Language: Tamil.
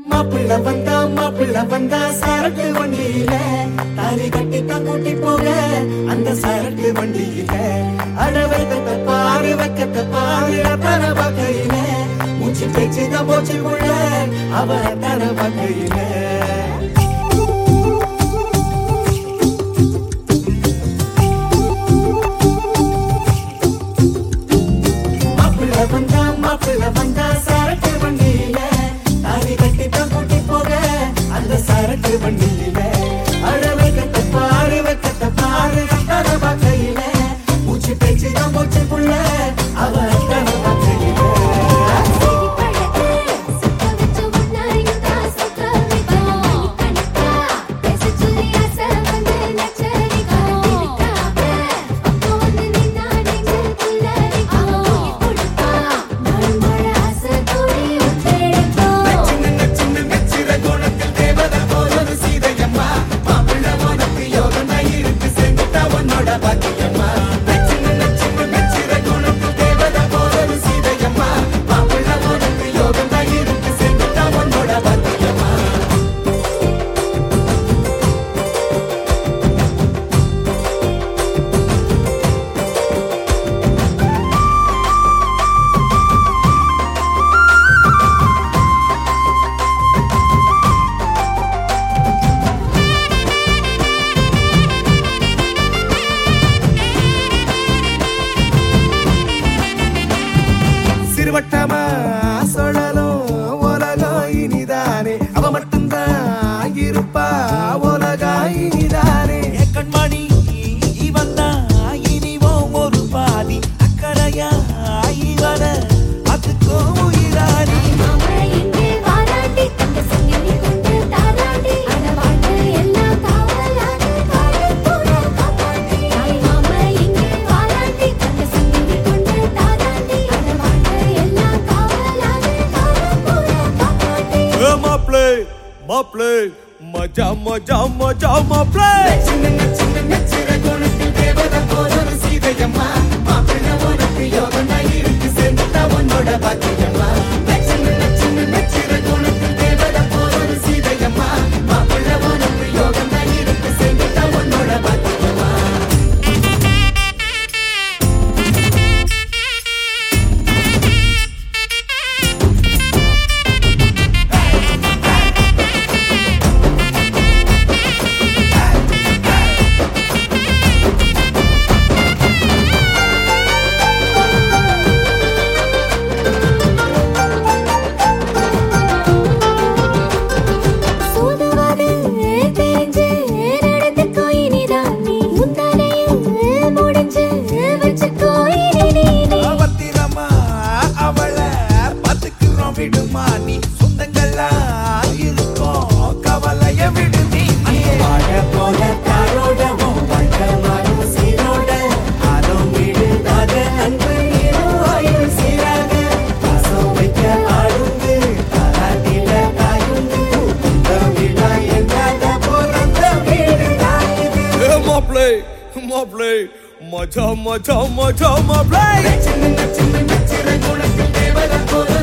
மாப்பிள்ள வந்தா மாப்பிள்ள வந்தா சரக்கு வண்டியில தாலி கட்டி தான் கூட்டி போக அந்த சரக்கு வண்டியில அட வைக்கத்த பாரு வைக்கத்த பாரு தர வகையில மூச்சு பேச்சு தான் போச்சு உள்ள அவ தர வகையில மாப்பிள்ள வந்தா மாப்பிள்ள வந்தா சரக்கு வண்டியில தாலி கட்டி தான் கூட்டி போக அந்த சரக்கு வண்டியில அட வைக்கத்த பாரு வைக்கத்த பாரு தர வகையில மூச்சு பேச்சு தான் போச்சு புள்ள அவ தர வகையில சின்ன சின்ன நச்சிர குணத்தில் தேவதை போலொரு சீதையம்மா மாப்பிள்ள உனக்கு யோகம் இருக்கு செஞ்சுட்டா உன்னோட பாக்கியம்மா சின்ன சின்ன நச்சிர குணத்தில் தேவதை போலொரு சீதையம்மா மாப்பிள்ள உனக்கு யோகம் இருக்கு செஞ்சுட்டா உன்னோட பாக்கியம்மா சிறுவட்டமா சொல்லலும் உலகம் இனிதானே அவ மட்டும்தான் இருப்பா உலகம் இனிதானே என் கண்மணி இவன் தான் இனிவோம் ஒரு பாதி அக்கறையா இவன அதுக்கும் உயிராடி மாப்ளே மாப்ளே மஜா மஜா மஜா மாப்ளே சின்ன சின்ன நச்சிர குணத்தில் தேவதை போலொரு சீதையம்மா மாப்பிள்ள உனக்கு யோகம் இருக்கு செஞ்சுட்டா உன்னோட பாக்கியம்மா சின்ன சின்ன நச்சிர குணத்தில் தேவதை போலொரு சீதையம்மா மாப்பிள்ள உனக்கு யோகம் இருக்கு செஞ்சுட்டா உன்னோட பாக்கியம்மா பத்திரமா அவளை பத்துக்கிறோம் விடுமா நீ சொந்தங்கள்லாம் இருக்கும் கவலைய விடு நீ வாழ போல தாரோட உன் வாழ்க்கை மாறும் சீரோட ஆரோம் விடுதாக அன்பு நீரும் ஆயுள் சீராக பாசம் வைக்க ஆளுந்து தாராட்டில தாயுந்து இந்த விழா எங்காத பிறந்த வீடு தாயுது மாப்ளே மாப்ளே மஜா மஜா மஜா மாப்ளே சின்ன சின்ன நச்சிர குணத்தில் தேவதை போல